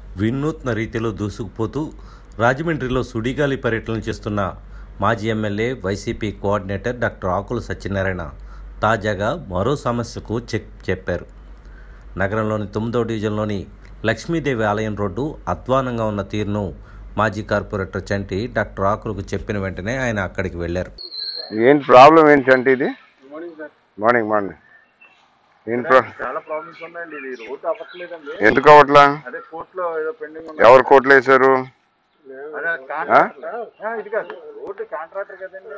వినూత్న రీతిలో దూసుకుపోతూ రాజమండ్రిలో సుడిగాలి పర్యటన చేస్తున్న మాజీ MLA YCP coordinator doctor Akula Satyanarayana తాజాగా మరో సమస్యకు చెక్ చెప్పారు నగరంలోని తొమ్మిదో డివిజన్లోని లక్ష్మీదేవి ఆలయం రోడ్డు అధ్వానంగా ఉన్న తీరును మాజీ కార్పొరేటర్ చంటి డాక్టర్ ఆకులకు చెప్పిన వెంటనే ఆయన అక్కడికి వెళ్ళారు ఏంటి ప్రాబ్లం ఏంటంటే ఇది మార్నింగ్ మార్నింగ్ ఏంటి ప్రా- చాలా ప్రాబ్లమ్స్ ఉన్నాయండి ఇది రోడ్డు అవ్వట్లేదండి ఎందుకు అవట్లా అదే కోర్టులో ఏదో పెండింగ్ ఉంది ఎవరు కోట్లు వేశారు అదే కాంట్రాక్టర్ ఆ, ఇది కాదు రోడ్డు కాంట్రాక్టర్ కదండి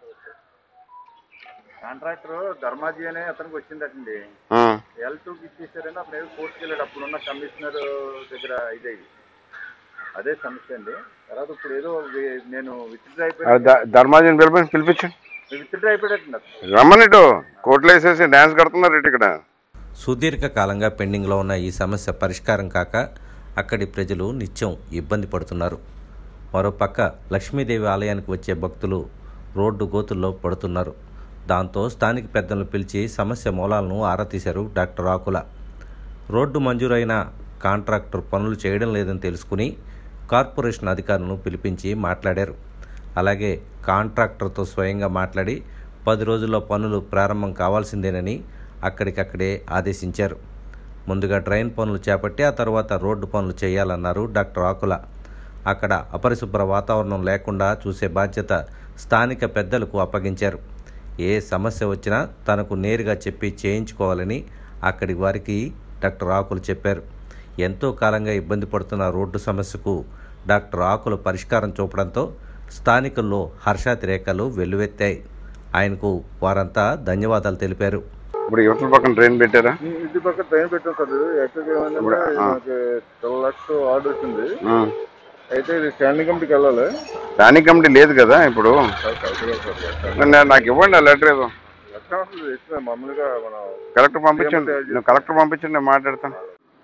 కాంట్రాక్టర్ ధర్మాజీ అనే అతనికి వచ్చిందటండి ఆ, ఎల్ టూకి ఇచ్చేసారని అప్పుడు ఏదో కోర్టుకి వెళ్ళాడు అప్పుడున్న కమిషనర్ దగ్గర ఇదేది అదే సమస్య అండి తర్వాత ఇప్పుడు ఏదో వి- నేను విత్డ్రా ఆ అయిపోయాడు ద- ధర్మాజీని పిలిపి పిలిపించండి విత్డ్రా అయిపోయాడటండి అతను. రమ్మనిటు కోట్లు వేసేసి డ్యాన్స్ కడుతున్నారు ఇటు ఇక్కడ సుదీర్ఘకాలంగా పెండింగ్లో ఉన్న ఈ సమస్య పరిష్కారం కాక అక్కడి ప్రజలు నిత్యం ఇబ్బంది పడుతున్నారు మరోపక్క లక్ష్మీదేవి ఆలయానికి వచ్చే భక్తులు రోడ్డు గోతుల్లో పడుతున్నారు దాంతో స్థానిక పెద్దలను పిలిచి సమస్య మూలాలను ఆరా తీశారు డాక్టర్ ఆకుల రోడ్డు మంజూరైన కాంట్రాక్టర్ పనులు చేయడం లేదని తెలుసుకుని కార్పొరేషన్ అధికారులను పిలిపించి మాట్లాడారు అలాగే కాంట్రాక్టర్తో స్వయంగా మాట్లాడి పది రోజుల్లో పనులు ప్రారంభం కావాల్సిందేనని అక్కడికక్కడే ఆదేశించారు ముందుగా డ్రైన్ పనులు చేపట్టి ఆ తర్వాత రోడ్డు పనులు చేయాలన్నారు డాక్టర్ ఆకుల అక్కడ అపరిశుభ్ర వాతావరణం లేకుండా చూసే బాధ్యత స్థానిక పెద్దలకు అప్పగించారు ఏ సమస్య వచ్చినా తనకు నేరుగా చెప్పి చేయించుకోవాలని అక్కడి వారికి డాక్టర్ ఆకులు చెప్పారు ఎంతో కాలంగా ఇబ్బంది పడుతున్న రోడ్డు సమస్యకు డాక్టర్ ఆకులు పరిష్కారం చూపడంతో స్థానికుల్లో హర్షాతిరేకాలు వెల్లువెత్తాయి ఆయనకు వారంతా ధన్యవాదాలు తెలిపారు ఇప్పుడు యువతల పక్కన ట్రైన్ పెట్టారా ఈ- ఇది పక్క ట్రైన్ పెట్టాం సార్ యాక్చువల్గా ఏమైందంటే ఇప్పుడు, ఆ. నాకు ట్వెల్వ్ లాక్స్ ఆర్డర్ వచ్చింది ఆ. అయితే ఇది స్టాండింగ్ కమిటీకి వెళ్ళాలి స్టాండింగ్ కమిటీ లేదు కదా ఇప్పుడు నా- నాకు ఇవ్వండి ఆ లెటర్ ఏదో లక్షణం అసలు ఇచ్చిన మామూలుగా మనం కలెక్టర్ పంపించండి నువ్వు కలెక్టర్ పంపించండి నేను మాట్లాడతాను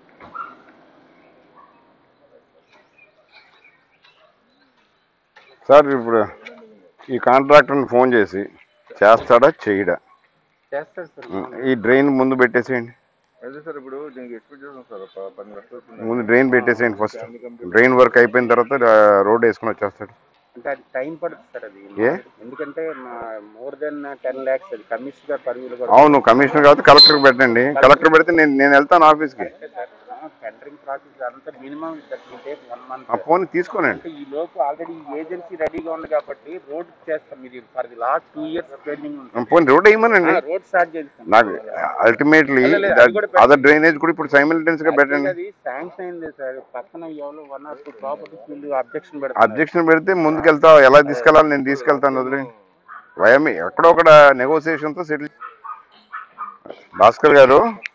సార్ ఇప్పుడు ఈ కాంట్రాక్టర్ని ఫోన్ చేసి చేస్తాడా చేయడా చేస్తాడు సార్ ఈ డ్రైన్ ముందు పెట్టేసేయండి అదే సార్ ఇప్పుడు దీనికి ఎక్స్పెక్ట్ చేస్తాం సార్ ఒక పది లక్షలు అవుతుంది. ముందు డ్రైన్ పెట్టేసేయండి ఫస్ట్ డ్రైన్ వర్క్ అయిపోయిన తర్వాత రోడ్ వేసుకుని వచ్చేస్తాడు అంటే అది టైం పడుతుంది సార్ అది ఏ? ఎందుకంటే మోర్ దెన్ టెన్ ల్యాక్స్ అది కమిషనర్ పరిధిలో కూడా అవును కమిషనర్ కాబట్టి కలెక్టర్కి పెట్టండి కలెక్టర్ పెడితే నేను నేను వెళ్తాను ఆఫీస్కి టెండరింగ్ ప్రాసెస్ అంతా మినిమం వన్ మంత్ ఆ ఫోన్ తీసుకోనండి అంటే ఈ లోపు ఆల్రెడీ ఏజెన్సీ రెడీగా ఉంది కాబట్టి రోడ్ చేస్తాం ఇది for the last two years pending ఉంది ఫోన్ రోడ్ వేయమనండి రోడ్ స్టార్ట్ చేస్తాం నాకు అల్టిమేట్లీ లేదు, లేదు, అది కూడా అదర్ డ్రైనేజ్ కూడా ఇప్పుడు సైమిల్టెన్స్ గా పెట్టండి అది శాంక్షన్ అయింది సార్ పక్కన ఎవరో వన్ ఆర్ టూ ప్రాపర్టీస్ వీళ్ళు అబ్జెక్షన్ పెడతారు అబ్జెక్షన్ పెడితే ముందుకెళ్తా ఎలా తీసుకెళ్ళాలి నేను తీసుకెళ్తాను వదిలే వయమి ఎక్కడో ఒక నెగోసియేషన్ తో సెటిల్ భాస్కర్ గారు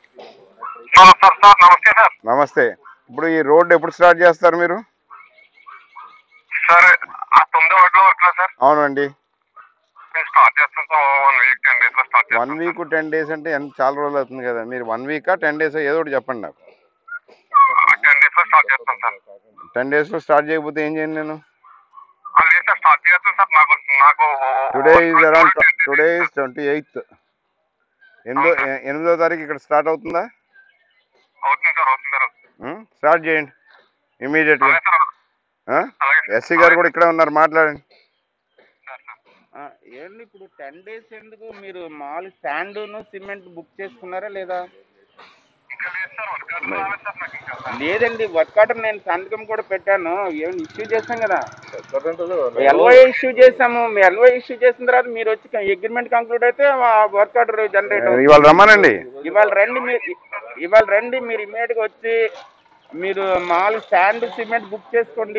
నమస్తే ఇప్పుడు ఈ రోడ్ ఎప్పుడు స్టార్ట్ చేస్తారు మీరు సార్ ఆ తొమ్మిదో వాటిలో వర్క్ సార్ అవునండి మేము స్టార్ట్ చేస్తాం sir one week ten days లో start one week ten days అంటే ఎంత చాలా రోజులు అవుతుంది కదా మీరు వన్ వీకా టెన్ డేస్ ఏదో ఒకటి చెప్పండి నాకు చేస్తాం టెన్ డేస్ లో స్టార్ట్ చేస్తాం సార్ టెన్ డేస్ లో స్టార్ట్ చేయకపోతే ఏం చేయండి నేను ఆ, లేదు సార్ స్టార్ట్ చేస్తాం సార్ నాకు నాకు today is around today is twenty eighth ఎనిమిదో ఎ- ఎనిమిదో తారీఖు ఇక్కడ స్టార్ట్ అవుతుందా అవుతుంది సార్ అవుతుంది సార్ స్టార్ట్ చేయండి ఇమీడియట్గా అలాగే సార్ అలాగే ఎస్సీ గారు కూడా ఇక్కడే ఉన్నారు మాట్లాడండి సార్ సార్ ఆ, ఏంటి ఇప్పుడు టెన్ డేస్ ఎందుకు మీరు మామూలు శాండ్ సిమెంట్ బుక్ చేసుకున్నారా లేదా ఇంకా లేదు సార్ వర్క్ రాలేదు సార్ నాకు ఇంకా లేదండి వర్క్ ఆర్డర్ నేను సంతకం కూడా పెట్టాను ఏమైనా ఇష్యూ చేస్తాం కదా స్వతంత్రులు ఎల్ఓఏ ఇష్యూ చేసాము మీ ఎల్ఓఏ ఇష్యూ చేసిన తర్వాత మీరు వచ్చి అగ్రిమెంట్ కంక్లూడ్ అయితే వర్క్ ఆర్డర్ జనరేట్ అవుతుంది ఇవాళ రమ్మనండి ఇవాళ రండి మీరు ఇవాళ రండి మీరు ఇమీడియట్ గా వచ్చి మీరు మామూలు శాండ్ సిమెంట్ బుక్ చేసుకోండి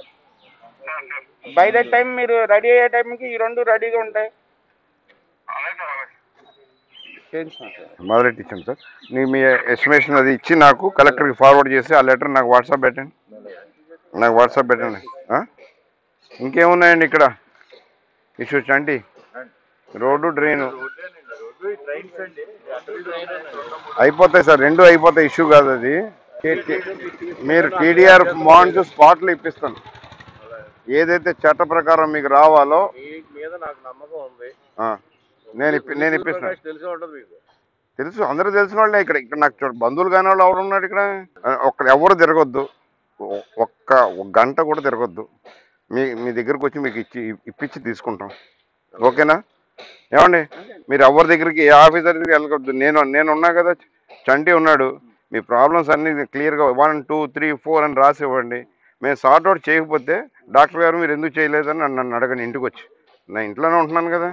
బై దట్ టైం మీరు రెడీ అయ్యే టైంకి ఈ రెండు రెడీగా ఉంటాయి అలాగే సార్ అలాగే చేయించాం సార్ మొదలెట్టి ఇచ్చాం సార్ నీ మీ ఎస్టిమేషన్ అది ఇచ్చి నాకు కలెక్టర్కి ఫార్వర్డ్ చేసి ఆ లెటర్ నాకు వాట్సాప్ పెట్టండి నాకు వాట్సాప్ పెట్టండి ఆ? ఇంకేమున్నాయండి ఇక్కడ ఇష్యూస్ అండి రోడ్డు డ్రైను ట్రైన్స్ అండి అటవీ ట్రైన్ అయిపోతాయి సార్ రెండు అయిపోతాయి ఇష్యూ కాదు అది టీ- టీ- మీరు టీడీఆర్ బాండ్స్ స్పాట్లో ఇప్పిస్తాను ఏదైతే చట్ట ప్రకారం మీకు రావాలో మీ మీద నాకు నమ్మకం ఉంది ఆ, నేను ఇప్పి నేను ఇప్పిస్తాను తెలిసే ఉంటుంది మీకు తెలుసు అందరూ తెలిసిన వాళ్ళే ఇక్కడ ఇక్కడ నాకు చూడ బంధువులు కాని వాళ్ళు ఎవరు ఉన్నారు ఇక్కడ ఆ, ఒక్క ఎవరు తిరగొద్దు ఒ- ఒక్క ఒక గంట కూడా తిరగొద్దు మీ మీ దగ్గరకు వచ్చి మీకు ఇచ్చి ఇప్పించి తీసుకుంటాం ఓకేనా ఏమండి మీరు ఎవరి దగ్గరికి ఏ ఆఫీసర్ దగ్గరికి వెళ్ళకూడదు నేను నేను ఉన్నా కదా చంటి ఉన్నాడు మీ ప్రాబ్లమ్స్ అన్నీ క్లియర్గా వన్ టూ త్రీ ఫోర్ అని రాసి ఇవ్వండి మేము సార్ట్ అవుట్ చేయకపోతే డాక్టర్ గారు మీరు ఎందుకు చేయలేదని నన్ను నన్ను అడగండి ఇంటికి వచ్చి నా ఇంట్లోనే ఉంటున్నాను కదా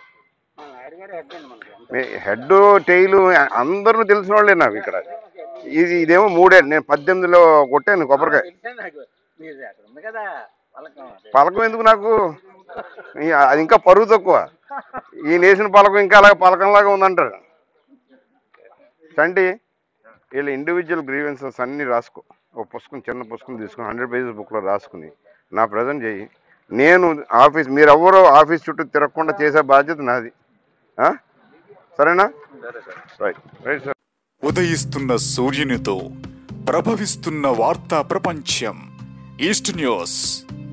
మీ హెడ్ టైలు అందరూ తెలిసిన వాళ్ళే నాకు ఇక్కడ ఇది ఇదేమో మూడే నేను పద్దెనిమిదిలో కొట్టాను కొబ్బరికాయ ఉంది కదా పలకం పలకం ఎందుకు నాకు ఈ- అది ఇంకా పరువు తక్కువ ఈయన వేసిన పలకం ఇంకా అలాగే పలకంలాగా ఉందంటారు చంటి వీళ్ళ ఇండివిజువల్ గ్రీవెన్సెస్ అన్నీ రాసుకో ఒక పుస్తకం చిన్న పుస్తకం తీసుకుని హండ్రెడ్ పేజెస్ బుక్లో రాసుకుని నా ప్రజెంట్ చెయ్యి నేను ఆఫీస్ మీరు ఎవరో ఆఫీస్ చుట్టూ తిరగకుండా చేసే బాధ్యత నాది ఆ? సరేనా రైట్ రైట్ సార్ ఉదయిస్తున్న సూర్యునితో ప్రభవిస్తున్న వార్తా ప్రపంచం ఈస్ట్ న్యూస్